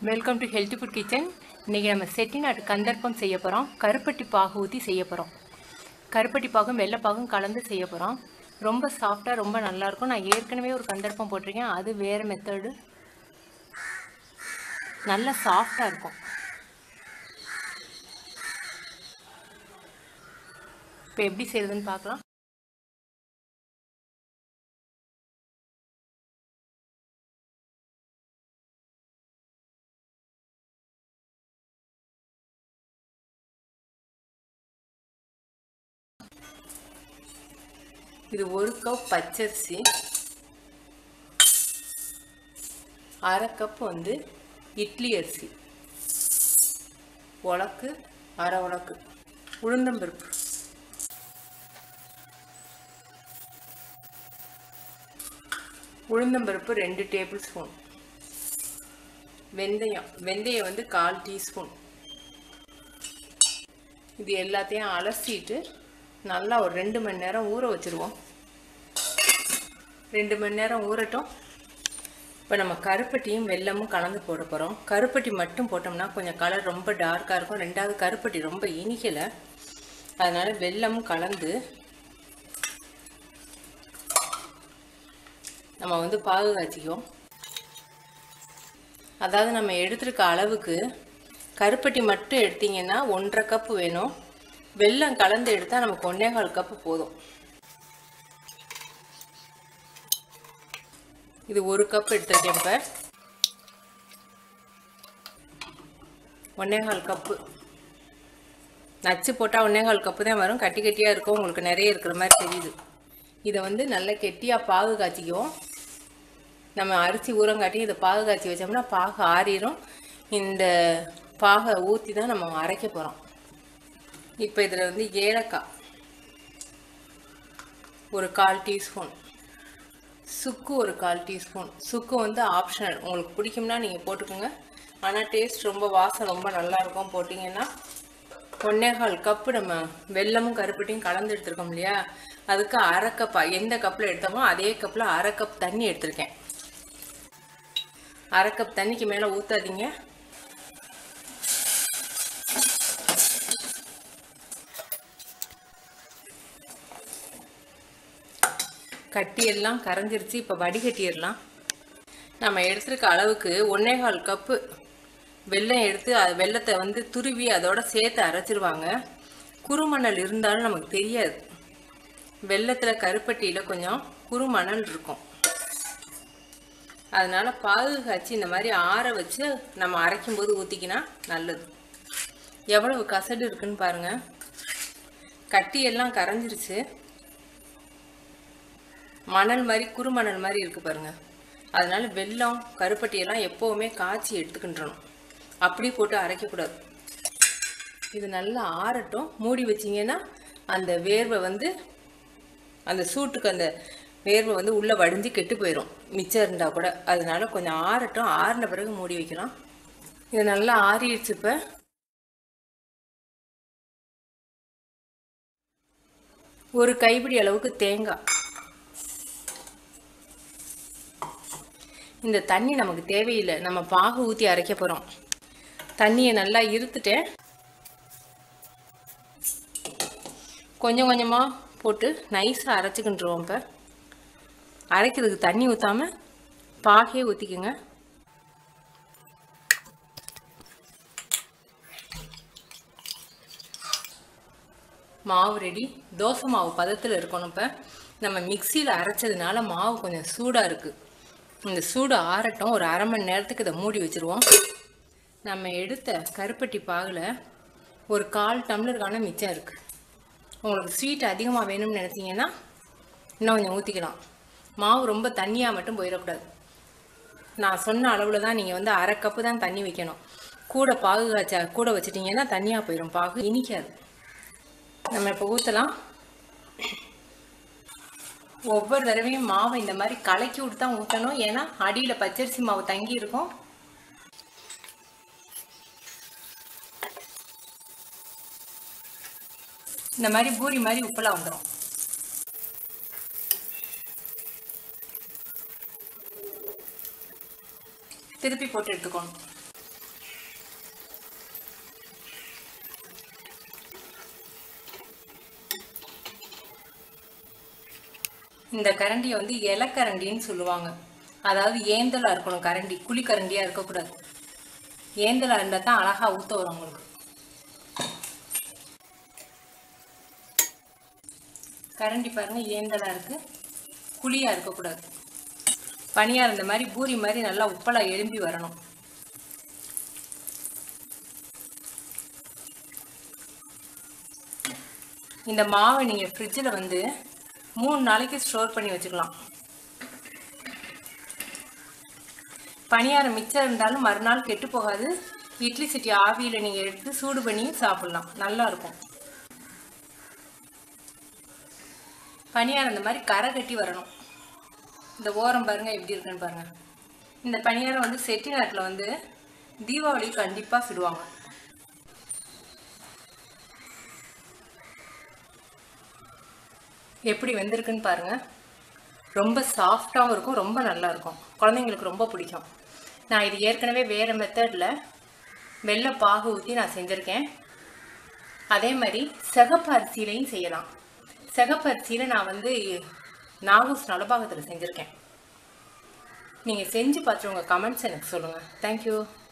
welcome to healthy food kitchen இன்றைக்கி நம்ம செட்டிநாட்டு கந்தர்ப்பம் செய்ய போகிறோம் கருப்பட்டி பாகு ஊற்றி செய்ய போகிறோம் கருப்பட்டி பாகும் வெள்ளைப்பாகும் கலந்து செய்ய போகிறோம் ரொம்ப சாஃப்டாக ரொம்ப நல்லாயிருக்கும் நான் ஏற்கனவே ஒரு கந்தர்ப்பம் போட்டிருக்கேன் அது வேறு மெத்தடு நல்லா சாஃப்டாக இருக்கும் இப்போ எப்படி செய்யுதுன்னு பார்க்கலாம் இது ஒரு கப் பச்சரிசி அரை கப் வந்து இட்லி அரிசி உலக்கு அரை உலக்கு உளுந்தம்பருப்பு உளுந்தம்பருப்பு ரெண்டு டேபிள் ஸ்பூன் வெந்தயம் வெந்தயம் வந்து கால் டீஸ்பூன் இது எல்லாத்தையும் அலசிட்டு நல்லா ஒரு ரெண்டு மணி நேரம் ஊற வச்சுருவோம் ரெண்டு மணி நேரம் ஊறட்டும் இப்போ நம்ம கருப்பட்டியும் வெல்லமும் கலந்து போட போகிறோம் கருப்பட்டி மட்டும் போட்டோம்னா கொஞ்சம் கலர் ரொம்ப டார்க்காக இருக்கும் ரெண்டாவது கருப்பட்டி ரொம்ப இனிக்கலை அதனால் வெல்லமும் கலந்து நம்ம வந்து பாகு காய்ச்சிக்குவோம் அதாவது நம்ம எடுத்துருக்க அளவுக்கு கருப்பட்டி மட்டும் எடுத்தீங்கன்னா ஒன்றரை கப்பு வேணும் வெல்லம் கலந்து எடுத்தால் நமக்கு ஒன்றே கால் கப்பு போதும் இது ஒரு கப் எடுத்துருக்கேன் இப்போ ஒன்றே கால் கப்பு நச்சு போட்டால் ஒன்றே கால் கப்பு தான் வரும் கட்டி கட்டியாக இருக்கும் உங்களுக்கு நிறைய இருக்கிற மாதிரி தெரியுது இதை வந்து நல்லா கெட்டியாக பாகு காய்ச்சிக்குவோம் நம்ம அரிசி ஊறங்காட்டி இதை பாகு காய்ச்சி வச்சோம்னா பாகு ஆறிடும் இந்த பாகை ஊற்றி தான் நம்ம அரைக்க போகிறோம் இப்போ இதில் வந்து ஏலக்காய் ஒரு கால் டீஸ்பூன் சுக்கு ஒரு கால் டீஸ்பூன் சுக்கு வந்து ஆப்ஷனல் உங்களுக்கு பிடிக்கும்னா நீங்கள் போட்டுக்கோங்க ஆனால் டேஸ்ட் ரொம்ப வாசம் ரொம்ப நல்லாயிருக்கும் போட்டிங்கன்னா ஒன்றே கால் கப்பு நம்ம வெல்லமும் கருப்பட்டியும் கலந்து எடுத்துருக்கோம் இல்லையா அதுக்கு அரை கப் எந்த கப்பில் எடுத்தோமோ அதே கப்பில் அரை கப் தண்ணி எடுத்திருக்கேன் அரை கப் தண்ணிக்கு மேலே ஊற்றாதீங்க கட்டியெல்லாம் கரைஞ்சிருச்சு இப்போ வடிகட்டிடலாம் நம்ம எடுத்துருக்க அளவுக்கு ஒன்றே கால் கப்பு வெல்லம் எடுத்து அது வெள்ளத்தை வந்து துருவி அதோட சேர்த்து அரைச்சிருவாங்க குறுமணல் இருந்தாலும் நமக்கு தெரியாது வெள்ளத்தில் கருப்பட்டியில் கொஞ்சம் குறுமணல் இருக்கும் அதனால் பாகு காய்ச்சி இந்த மாதிரி ஆற வச்சு நம்ம அரைக்கும் போது ஊற்றிக்கினா நல்லது எவ்வளவு கசடு இருக்குன்னு பாருங்கள் கட்டியெல்லாம் கரைஞ்சிருச்சு மணல் மாதிரி குறுமணல் மாதிரி இருக்கு பாருங்க அதனால வெல்லம் கருப்பட்டியெல்லாம் எப்போவுமே காய்ச்சி எடுத்துக்கின்றணும் அப்படி போட்டு அரைக்கக்கூடாது இது நல்லா ஆறட்டும் மூடி வச்சிங்கன்னா அந்த வேர்வை வந்து அந்த சூட்டுக்கு அந்த வேர்வை வந்து உள்ளே வடிஞ்சு கெட்டு போயிடும் மிச்சம் இருந்தால் கூட அதனால கொஞ்சம் ஆறட்டும் ஆறின பிறகு மூடி வைக்கலாம் இது நல்லா ஆறிடுச்சு இப்போ ஒரு கைப்பிடி அளவுக்கு தேங்காய் இந்த தண்ணி நமக்கு தேவையில்லை நம்ம பாகு ஊற்றி அரைக்க போகிறோம் தண்ணியை நல்லா இருத்துட்டேன் கொஞ்சம் கொஞ்சமாக போட்டு நைஸாக அரைச்சிக்கிட்டுருவோம் இப்போ அரைக்கிறதுக்கு தண்ணி ஊற்றாமல் பாகே ஊற்றிக்கோங்க மாவு ரெடி தோசை மாவு பதத்தில் இருக்கணும் இப்போ நம்ம மிக்சியில் அரைச்சதுனால மாவு கொஞ்சம் சூடாக இருக்குது இந்த சூடு ஆறட்டும் ஒரு அரை மணி நேரத்துக்கு இதை மூடி வச்சுருவோம் நம்ம எடுத்த கருப்பட்டி பாகில் ஒரு கால் டம்ளருக்கான மிச்சம் இருக்குது உங்களுக்கு ஸ்வீட் அதிகமாக வேணும்னு நினச்சிங்கன்னா இன்னும் கொஞ்சம் ஊற்றிக்கலாம் மாவு ரொம்ப தண்ணியாக மட்டும் போயிடக்கூடாது நான் சொன்ன அளவில் தான் நீங்கள் வந்து அரை கப்பு தான் தண்ணி வைக்கணும் கூட பாகு காய்ச்சா கூட வச்சிட்டிங்கன்னா தண்ணியாக போயிடும் பாகு இனிக்காது நம்ம இப்போ ஊற்றலாம் ஒவ்வொரு தடவையும் மாவை இந்த மாதிரி கலக்கி விட்டு தான் ஊற்றணும் ஏன்னா அடியில் பச்சரிசி மாவு தங்கி இருக்கும் இந்த மாதிரி பூரி மாதிரி உப்பெல்லாம் வந்துடும் திருப்பி போட்டு எடுத்துக்கணும் இந்த கரண்டியை வந்து இலக்கரண்டின்னு சொல்லுவாங்க அதாவது ஏந்தலாக இருக்கணும் கரண்டி குழி கரண்டியாக இருக்கக்கூடாது ஏந்தலாக இருந்தால் தான் அழகாக ஊற்ற வரும் உங்களுக்கு கரண்டி பாருங்க ஏந்தலாக இருக்குது குழியாக இருக்கக்கூடாது பனியாக இருந்த மாதிரி பூரி மாதிரி நல்லா உப்பலாக எழும்பி வரணும் இந்த மாவை நீங்கள் ஃப்ரிட்ஜில் வந்து மூணு நாளைக்கு ஸ்டோர் பண்ணி வச்சுக்கலாம் பணியாரம் மிச்சம் இருந்தாலும் மறுநாள் கெட்டு போகாது இட்லி சட்டி ஆவியில் நீங்கள் எடுத்து சூடு பண்ணி சாப்பிட்லாம் நல்லா இருக்கும் பணியாரம் இந்த மாதிரி கரை கட்டி வரணும் இந்த ஓரம் பாருங்க எப்படி இருக்குன்னு பாருங்க இந்த பணியாரம் வந்து செட்டிநாட்டில் வந்து தீபாவளி கண்டிப்பாக சுடுவாங்க எப்படி வெந்திருக்குன்னு பாருங்க ரொம்ப சாஃப்டாகவும் இருக்கும் ரொம்ப நல்லா இருக்கும் குழந்தைங்களுக்கு ரொம்ப பிடிக்கும் நான் இது ஏற்கனவே வேறு மெத்தடில் வெள்ளை பாகு ஊற்றி நான் செஞ்சுருக்கேன் அதே மாதிரி சிகப்பு அரிசியிலையும் செய்யலாம் சிகப்பு அரிசியில் நான் வந்து நாகூஸ் நலபாகத்தில் செஞ்சுருக்கேன் நீங்கள் செஞ்சு பார்த்துட்டு உங்கள் கமெண்ட்ஸ் எனக்கு சொல்லுங்கள் தேங்க்யூ